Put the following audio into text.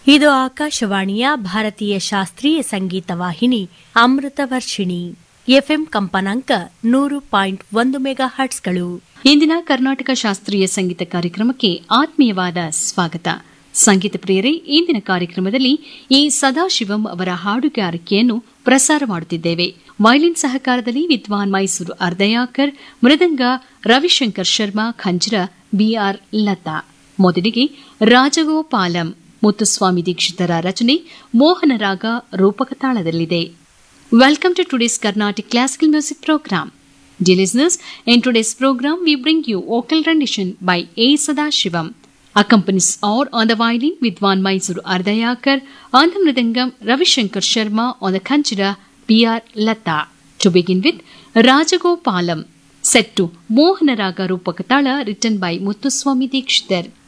ಇದು ಆಕಾಶವಾಣಿಯ ಭಾರತೀಯ ಶಾಸ್ತ್ರೀಯ ಸಂಗೀತ ವಾಹಿನಿ ಅಮೃತ ವರ್ಷಿಣಿ ಎಫ್ಎಂ ಕಂಪನಾಂಕ ನೂರು ಪಾಯಿಂಟ್ ಒಂದು ಮೆಗಾ ಹರ್ಟ್ಸ್ಗಳು ಇಂದಿನ ಕರ್ನಾಟಕ ಶಾಸ್ತ್ರೀಯ ಸಂಗೀತ ಕಾರ್ಯಕ್ರಮಕ್ಕೆ ಆತ್ಮೀಯವಾದ ಸ್ವಾಗತ ಸಂಗೀತ ಪ್ರಿಯರೇ ಇಂದಿನ ಕಾರ್ಯಕ್ರಮದಲ್ಲಿ ಈ ಸದಾಶಿವಂ ಅವರ ಹಾಡುಗಾರಿಕೆಯನ್ನು ಪ್ರಸಾರ ಮಾಡುತ್ತಿದ್ದೇವೆ ವೈಲಿನ್ ಸಹಕಾರದಲ್ಲಿ ವಿದ್ವಾನ್ ಮೈಸೂರು ಅರ್ಧಯಾಕರ್ ಮೃದಂಗ ರವಿಶಂಕರ್ ಶರ್ಮಾ ಖಂಜ್ರ ಬಿಆರ್ ಲತಾ ಮೊದಲಿಗೆ ರಾಜಗೋಪಾಲಂ ಮುತ್ತುಸ್ವಾಮಿ ದೀಕ್ಷಿತರ ರಚನೆ ಮೋಹನ ರಾಗ ರೂಪಕ ತಾಳದಲ್ಲಿದೆ welcome to today's Carnatic classical music program Dear listeners, in today's program we bring you vocal rendition by A. Sadashivam. Accompanies or on the violin Vidwan Mysuru Ardayakar, on the mridangam Ravishankar Sharma, on the kanchira P.R. Lata. To begin with, Rajagopalam, set to Mohanaraga Rupakatala written by Muthuswami Dikshitar.